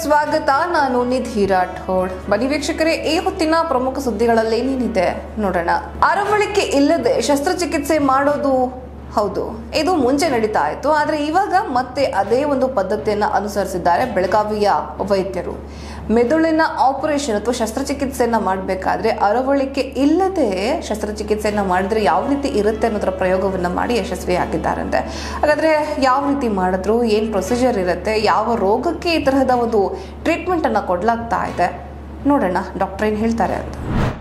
ಸ್ವಾಗತ ನಾನು ನಿಧಿ ರಾಠೋಡ್ ಬನ್ನಿ ವೀಕ್ಷಕರೇ ಈ ಹೊತ್ತಿನ ಪ್ರಮುಖ ಸುದ್ದಿಗಳಲ್ಲಿ ಏನೇನಿದೆ ನೋಡೋಣ ಅರವಳಿಕೆ ಇಲ್ಲದೆ ಶಸ್ತ್ರಚಿಕಿತ್ಸೆ ಮಾಡೋದು ಹೌದು ಇದು ಮುಂಚೆ ನಡೀತಾ ಇತ್ತು ಆದರೆ ಇವಾಗ ಮತ್ತೆ ಅದೇ ಒಂದು ಪದ್ಧತಿಯನ್ನು ಅನುಸರಿಸಿದ್ದಾರೆ ಬೆಳಗಾವಿಯ ವೈದ್ಯರು ಮೆದುಳಿನ ಆಪರೇಷನ್ ಅಥವಾ ಶಸ್ತ್ರಚಿಕಿತ್ಸೆಯನ್ನ ಮಾಡಬೇಕಾದ್ರೆ ಅರವಳಿಕೆ ಇಲ್ಲದೆ ಶಸ್ತ್ರಚಿಕಿತ್ಸೆಯನ್ನ ಮಾಡಿದ್ರೆ ಯಾವ ರೀತಿ ಇರುತ್ತೆ ಅನ್ನೋದರ ಪ್ರಯೋಗವನ್ನು ಮಾಡಿ ಯಶಸ್ವಿಯಾಗಿದ್ದಾರಂತೆ ಹಾಗಾದ್ರೆ ಯಾವ ರೀತಿ ಮಾಡಿದ್ರು ಏನು ಪ್ರೊಸೀಜರ್ ಇರುತ್ತೆ ಯಾವ ರೋಗಕ್ಕೆ ಈ ತರಹದ ಒಂದು ಟ್ರೀಟ್ಮೆಂಟನ್ನು ಕೊಡಲಾಗ್ತಾ ಇದೆ ನೋಡೋಣ ಡಾಕ್ಟರ್ ಏನು ಹೇಳ್ತಾರೆ ಅಂತ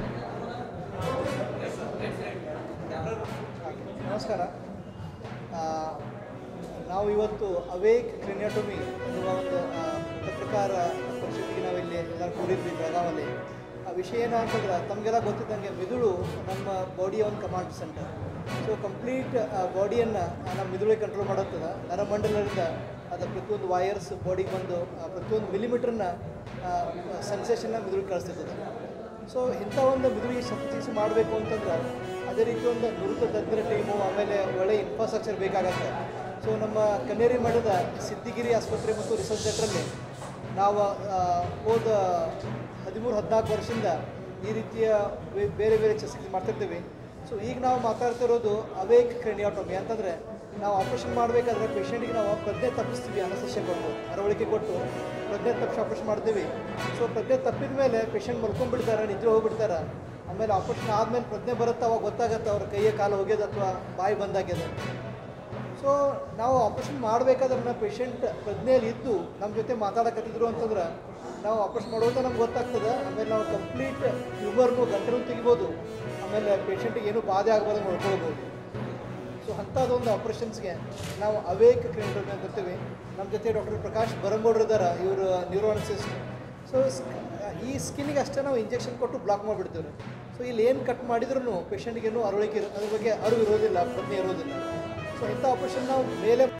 ನಮಸ್ಕಾರ ಆ, ನಾವು ಇವತ್ತು ಅವೇಕ್ ಕ್ರಿನಿಯೋಟೊಮಿ ಎನ್ನುವ ಒಂದು ಆ, ಪತ್ರಕಾರ ಪರಿಷತ್ತಿಗೆ ನಾವು ಇಲ್ಲಿ ಎಲ್ಲರೂ ಕೂಡಿದ್ವಿ ಬೆಳಗಾವಲ್ಲಿ ಆ ವಿಷಯ ಏನು ಅಂತಂದ್ರೆ ತಮಗೆಲ್ಲ ಗೊತ್ತಿದ್ದಂಗೆ ಮಿದುಳು ನಮ್ಮ ಬಾಡಿಯ ಒಂದು ಕಮಾಂಡ್ ಸೆಂಟರ್ ಸೊ ಕಂಪ್ಲೀಟ್ ಬಾಡಿಯನ್ನು ನಮ್ಮ ಮಿದುಳಿಗೆ ಕಂಟ್ರೋಲ್ ಮಾಡುತ್ತದೆ ನರಮಂಡಲದಿಂದ ಅದು ಪ್ರತಿಯೊಂದು ವೈರ್ಸ್ ಬಾಡಿಗೆ ಬಂದು ಆ, ಪ್ರತಿಯೊಂದು ಮಿಲಿಮೀಟ್ರನ್ನ ಸೆನ್ಸೇಷನ್ನ ಮಿದುಳಿಗೆ ಕಳಿಸ್ತಿರ್ತದೆ ಸೊ ಇಂಥ ಒಂದು ಮಿದುಳಿಗೆ ಶಸ್ತ್ರಚಿಕಿತ್ಸೆ ಮಾಡಬೇಕು ಅಂತಂದ್ರೆ ಅದೇ ರೀತಿ ಒಂದು ನುರಿತ ತಜ್ಞರ ಟೀಮು ಆಮೇಲೆ ಒಳ್ಳೆಯ ಇನ್ಫ್ರಾಸ್ಟ್ರಕ್ಚರ್ ಬೇಕಾಗತ್ತೆ ಸೊ ನಮ್ಮ ಕನ್ನೇರಿ ಮಠದ ಸಿದ್ದಿಗಿರಿ ಆಸ್ಪತ್ರೆ ಮತ್ತು ರಿಸರ್ಚ್ ಸೆಂಟ್ರಲ್ಲಿ ನಾವು ಆ, ಹೋದ ಹದಿಮೂರು ಹದಿನಾಲ್ಕು ವರ್ಷದಿಂದ ಈ ರೀತಿಯ ಬೇ- ಬೇರೆ ಬೇರೆ ಶಸ್ತ್ರಚಿಕಿತ್ಸೆ ಮಾಡ್ತಿರ್ತೀವಿ ಸೊ ಈಗ ನಾವು ಮಾತಾಡ್ತಿರೋದು ಅವೇಕ್ ಕ್ರೆನಿಯಾಟೊಮಿ ಅಂತಂದರೆ ನಾವು ಆಪರೇಷನ್ ಮಾಡಬೇಕಾದ್ರೆ ಪೇಷಂಟಿಗೆ ನಾವು ಪ್ರಜ್ಞೆ ತಪ್ಪಿಸ್ತೀವಿ ಅನಸಸ್ಯ ಕೊಟ್ಟು ಅರವಳಿಕೆ ಕೊಟ್ಟು ಪ್ರಜ್ಞೆ ತಪ್ಪಿಸಿ ಆಪರೇಷನ್ ಮಾಡ್ತೀವಿ ಸೊ ಪ್ರಜ್ಞೆ ತಪ್ಪಿದ ಮೇಲೆ ಪೇಷಂಟ್ ಮಲ್ಕೊಂಡ್ಬಿಡ್ತಾರೆ ನಿದ್ರೆ ಹೋಗ್ಬಿಡ್ತಾರೆ ಆಮೇಲೆ ಆಪರೇಷನ್ ಆದಮೇಲೆ ಪ್ರಜ್ಞೆ ಬರುತ್ತೆ ಅವಾಗ ಗೊತ್ತಾಗುತ್ತೆ ಅವ್ರ ಕೈಯ ಕಾಲು ಹೋಗ್ಯದ ಅಥವಾ ಬಾಯಿ ಬಂದಾಗ್ಯದ ಸೊ ನಾವು ಆಪರೇಷನ್ ಮಾಡಬೇಕಾದ್ರೆ ಪೇಷಂಟ್ ಪ್ರಜ್ಞೆಯಲ್ಲಿ ಇದ್ದು ನಮ್ಮ ಜೊತೆ ಮಾತಾಡಕತ್ತಿದ್ರು ಅಂತಂದ್ರೆ ನಾವು ಆಪರೇಷನ್ ಮಾಡೋದು ನಮ್ಗೆ ಗೊತ್ತಾಗ್ತದೆ ಆಮೇಲೆ ನಾವು ಕಂಪ್ಲೀಟ್ ಹ್ಯೂಮರ್ನು ಗಂಟಲು ತೆಗಿಬೋದು ಆಮೇಲೆ ಪೇಷಂಟಿಗೆ ಏನೂ ಬಾಧೆ ಆಗಬಾರ್ದು ನೋಡ್ಕೊಳ್ಬೋದು ಸೊ ಅಂಥದ್ದೊಂದು ಆಪ್ರೇಷನ್ಸ್ಗೆ ನಾವು ಅವೇಕ್ ಕ್ಲಿನಿಕ್ ಅಂತ ಬರ್ತೀವಿ ನಮ್ಮ ಜೊತೆ ಡಾಕ್ಟರ್ ಪ್ರಕಾಶ್ ಬರಂಗೌಡ್ರು ಇದ್ದಾರೆ ಇವರು ನ್ಯೂರೋನಸಿಸ್ಟ್ ಸೊ ಈ ಸ್ಕಿನ್ನಿಗೆ ಅಷ್ಟೇ ನಾವು ಇಂಜೆಕ್ಷನ್ ಕೊಟ್ಟು ಬ್ಲಾಕ್ ಮಾಡಿಬಿಡ್ತೀವಿ ಸೊ ಇಲ್ಲಿ ಏನು ಕಟ್ ಮಾಡಿದ್ರೂ ಪೇಷಂಟ್ಗೇನು ಅರವಳಿಕೆ ಇರೋ ಅದ್ರ ಬಗ್ಗೆ ಅರಿವು ಇರೋದಿಲ್ಲ ಪ್ರಜ್ಞೆ ಇರೋದಿಲ್ಲ ಸೊ ಇಂಥ ಆಪ್ರೇಷನ್ ನಾವು ಮೇಲೆ